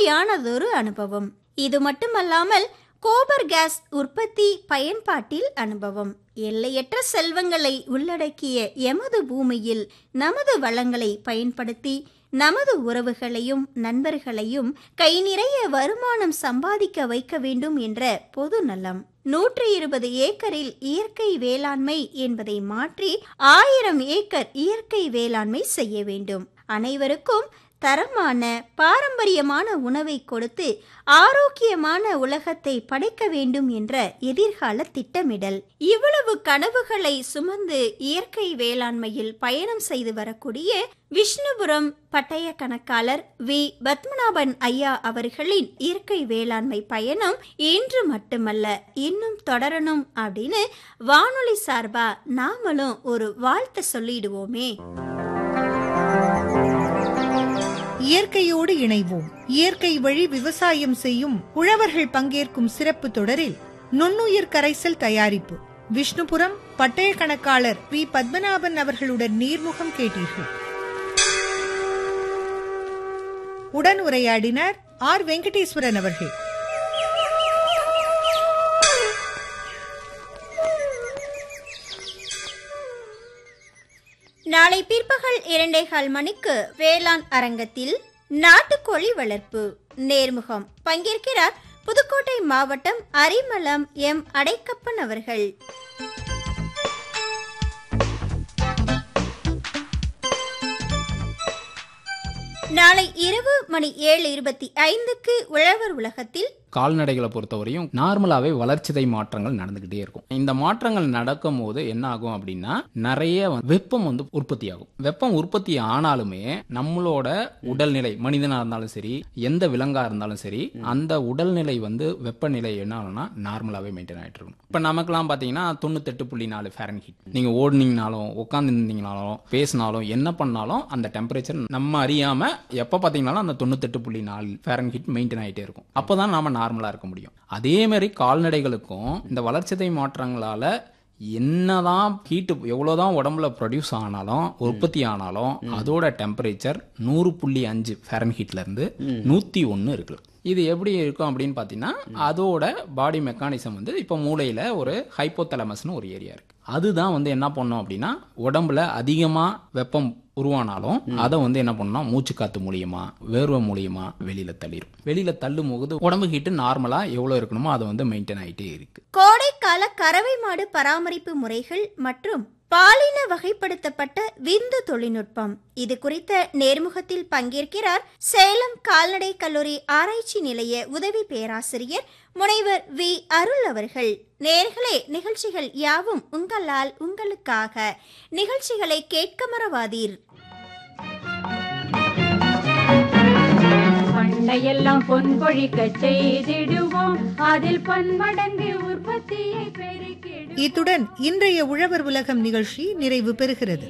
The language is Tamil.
மகிழ்ச்சியானதொரு அனுபவம் இது மட்டுமல்லாமல் கோபர் கேஸ் உற்பத்தி பயன்பாட்டில் அனுபவம் எல்லையற்ற செல்வங்களை உள்ளடக்கிய எமது பூமியில் நமது வளங்களை பயன்படுத்தி நமது உறவுகளையும் நண்பர்களையும் கை நிறைய வருமானம் சம்பாதிக்க வைக்க வேண்டும் என்ற பொது நலம் நூற்றி இருபது ஏக்கரில் இயற்கை வேளாண்மை என்பதை மாற்றி ஆயிரம் ஏக்கர் இயற்கை வேளாண்மை செய்ய வேண்டும் அனைவருக்கும் தரமான பாரம்பரியமான உணவை கொடுத்து ஆரோக்கியமான உலகத்தை படைக்க வேண்டும் என்ற எதிர்கால திட்டமிடல் இவ்வளவு கனவுகளை சுமந்து இயற்கை வேளாண்மையில் பயணம் செய்து வரக்கூடிய விஷ்ணுபுரம் பட்டய கணக்காளர் வி பத்மநாபன் ஐயா அவர்களின் இயற்கை வேளாண்மை பயணம் இன்று மட்டுமல்ல இன்னும் தொடரணும் அப்படின்னு வானொலி சார்பா நாமளும் ஒரு வாழ்த்து சொல்லிடுவோமே இயற்கையோடு இணைவோம் இயற்கை வழி விவசாயம் செய்யும் உழவர்கள் பங்கேற்கும் சிறப்பு தொடரில் நுண்ணுயிர் கரைசல் தயாரிப்பு விஷ்ணுபுரம் பட்டய கணக்காளர் வி பத்மநாபன் அவர்களுடன் நீர்முகம் கேட்டீர்கள் உடன் உரையாடினார் ஆர் வெங்கடேஸ்வரன் அவர்கள் நாளை பிற்பகல் இரண்டேகால் மணிக்கு வேளாண் அரங்கத்தில் நாட்டுக்கோழி வளர்ப்பு நேர்முகம் பங்கேற்கிறார் புதுக்கோட்டை மாவட்டம் அரிமளம் எம் அடைக்கப்பன் அவர்கள் நாளை இரவு மணி ஏழு இருபத்தி ஐந்துக்கு உழவர் உலகத்தில் கால்நடைகளை பொறுத்தவரையும் நார்மலாகவே வளர்ச்சிதை மாற்றங்கள் நடந்துக்கிட்டே இருக்கும் இந்த மாற்றங்கள் நடக்கும் போது என்ன ஆகும் அப்படின்னா நிறைய வந்து வெப்பம் வந்து உற்பத்தி ஆகும் வெப்பம் உற்பத்தி ஆனாலுமே நம்மளோட உடல்நிலை மனிதனாக இருந்தாலும் சரி எந்த விலங்கா இருந்தாலும் சரி அந்த உடல்நிலை வந்து வெப்பநிலை என்ன ஆகும்னா நார்மலாகவே மெயின்டைன் ஆகிட்டு இருக்கும் இப்போ நமக்குலாம் பார்த்தீங்கன்னா தொண்ணூத்தெட்டு புள்ளி நாலு ஃபேரன் ஹீட் நீங்கள் ஓடுனீங்கனாலும் உட்காந்துருந்தீங்கனாலும் பேசினாலும் என்ன பண்ணாலும் அந்த டெம்பரேச்சர் நம்ம அறியாமல் எப்போ பார்த்தீங்கனாலும் அந்த தொண்ணூத்தெட்டு புள்ளி நாலு ஃபேரன் ஹீட் மெயின்டைன் ஆகிட்டே இருக்கும் அப்போ தான் நாம நார்மலாக இருக்க முடியும் அதே மாதிரி கால்நடைகளுக்கும் இந்த வளர்ச்சிதை மாற்றங்களால என்னதான் ஹீட்டு எவ்வளோதான் உடம்புல ப்ரொடியூஸ் ஆனாலும் உற்பத்தி ஆனாலும் அதோட டெம்பரேச்சர் நூறு புள்ளி அஞ்சு ஃபேரன்ஹீட்ல இருந்து நூற்றி ஒன்று இருக்கு இது எப்படி இருக்கும் அப்படின்னு பார்த்தீங்கன்னா அதோட பாடி மெக்கானிசம் வந்து இப்போ மூளையில் ஒரு ஹைப்போதலமஸ்னு ஒரு ஏரியா இருக்கு அதுதான் வந்து என்ன பண்ணோம் அப்படின்னா உடம்புல அதிகமாக வெப்பம் உருவானாலும் அதை வந்து என்ன பண்ணோம் மூச்சு காத்து மூலியமா வேர்வை மூலியமா வெளியில தள்ளிடும் வெளியில தள்ளும் போது உடம்பு ஹீட்டு நார்மலா எவ்வளவு இருக்கணுமோ அது வந்து மெயின்டைன் ஆகிட்டே இருக்கு கோடைக்கால கறவை மாடு பராமரிப்பு முறைகள் மற்றும் பாலின வகைப்படுத்தப்பட்ட விந்து தொழில்நுட்பம் இது குறித்த நேர்முகத்தில் பங்கேற்கிறார் சேலம் கால்நடை கல்லூரி ஆராய்ச்சி நிலைய உதவி பேராசிரியர் முனைவர் வி அருள் அவர்கள் நேர்களே நிகழ்ச்சிகள் யாவும் உங்களால் உங்களுக்காக நிகழ்ச்சிகளை கேட்க மறவாதீர் பண்டையெல்லாம் பொன் பொழிக்க செய்திடுவோம் அதில் பன்மடங்கு உற்பத்தியை பெருக்கிடுவோம் இத்துடன் இன்றைய உழவர் உலகம் நிகழ்ச்சி நிறைவு பெறுகிறது